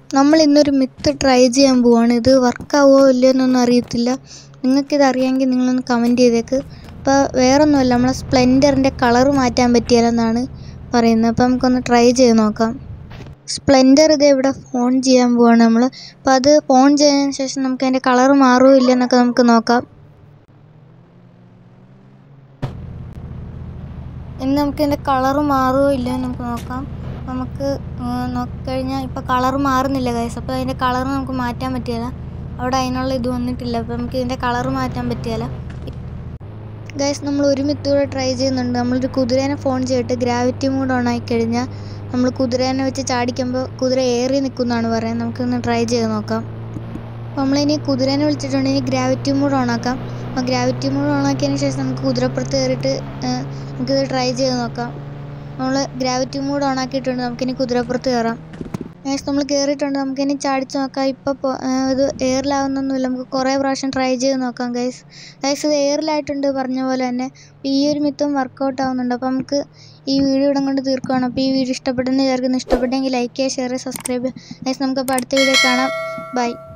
നമ്മൾ ഇന്നൊരു myth try ചെയ്യാൻ പോവാണ് ഇത് വർക്കാവോ ഇല്ലയോ എന്നൊന്നും അറിയത്തില്ല നിങ്ങൾക്കിത് അറിയാമെങ്കിൽ നിങ്ങളൊന്ന് കമൻറ്റ് ചെയ്തേക്ക് അപ്പോൾ വേറൊന്നുമല്ല നമ്മളെ സ്പ്ലെൻഡറിൻ്റെ കളർ മാറ്റാൻ പറ്റിയാലെന്നാണ് പറയുന്നത് അപ്പോൾ നമുക്കൊന്ന് ട്രൈ ചെയ്ത് നോക്കാം സ്പ്ലെൻഡർ ഇത് ഇവിടെ ഫോൺ ചെയ്യാൻ പോവാണ് നമ്മൾ അപ്പോൾ അത് ഫോൺ ചെയ്തതിന് ശേഷം നമുക്ക് അതിൻ്റെ കളർ മാറുമോ ഇല്ലെന്നൊക്കെ നമുക്ക് നോക്കാം ഇനി നമുക്ക് ഇതിൻ്റെ കളർ മാറുമോ ഇല്ലയോ എന്ന് നമുക്ക് നോക്കാം നമുക്ക് നോക്കിക്കഴിഞ്ഞാൽ ഇപ്പോൾ കളർ മാറുന്നില്ല ഗൈസ് അപ്പോൾ അതിൻ്റെ കളർ നമുക്ക് മാറ്റാൻ പറ്റിയല്ല അവിടെ അതിനുള്ള ഇത് വന്നിട്ടില്ല അപ്പോൾ നമുക്ക് ഇതിൻ്റെ കളർ മാറ്റാൻ പറ്റിയല്ല ഗൈസ് നമ്മൾ ഒരു മിത്ത് കൂടെ ട്രൈ ചെയ്യുന്നുണ്ട് നമ്മളൊരു കുതിരേനെ ഫോൺ ചെയ്തിട്ട് ഗ്രാവിറ്റി മൂഡ് ഓൺ ആയി കഴിഞ്ഞാൽ നമ്മൾ കുതിരേനെ വെച്ച് ചാടിക്കുമ്പോൾ കുതിര ഏറി നിൽക്കുന്നതാണ് പറയുന്നത് നമുക്കൊന്ന് ട്രൈ ചെയ്ത് നോക്കാം അപ്പോൾ നമ്മളിനി കുതിരേനെ വിളിച്ചിട്ടുണ്ട് ഇനി ഗ്രാവിറ്റി മൂഡ് ഓൺ ആക്കാം അപ്പോൾ ഗ്രാവിറ്റി മൂഡ് ഓൺ ആക്കിയതിന് ശേഷം നമുക്ക് കുതിരപ്പുറത്ത് കയറിയിട്ട് ഏഹ്, നമുക്കിത് ട്രൈ ചെയ്ത് നോക്കാം നമ്മൾ ഗ്രാവിറ്റി മൂഡ് ഓൺ ആക്കിയിട്ടുണ്ട് നമുക്കിനി കുതിരപ്പുറത്ത് കയറാം ഗൈസ് നമ്മൾ കയറിയിട്ടുണ്ട് നമുക്കിനി ചാടിച്ച് നോക്കാം ഇപ്പോൾ ഇത് എയറിലാവുന്നൊന്നുമില്ല നമുക്ക് കുറേ പ്രാവശ്യം ട്രൈ ചെയ്ത് നോക്കാം ഗൈസ് ഗൈസ് ഇത് എയറിലായിട്ടുണ്ട് പറഞ്ഞ പോലെ തന്നെ അപ്പോൾ ഈ ഒരു മിത്തും വർക്കൗട്ട് ആവുന്നുണ്ട് അപ്പോൾ നമുക്ക് ഈ വീഡിയോ ഇടം കൊണ്ട് തീർക്കുകയാണ് അപ്പോൾ ഈ വീഡിയോ ഇഷ്ടപ്പെട്ടെന്ന് വിചാരിക്കുന്നു ഇഷ്ടപ്പെട്ടെങ്കിൽ ലൈക്ക് ചെയ്യുക ഷെയർ ചെയ്യുക സബ്സ്ക്രൈബ് ചെയ്യുക ഗൈസ് നമുക്കപ്പോൾ അടുത്ത വീഡിയോ കാണാം ബൈ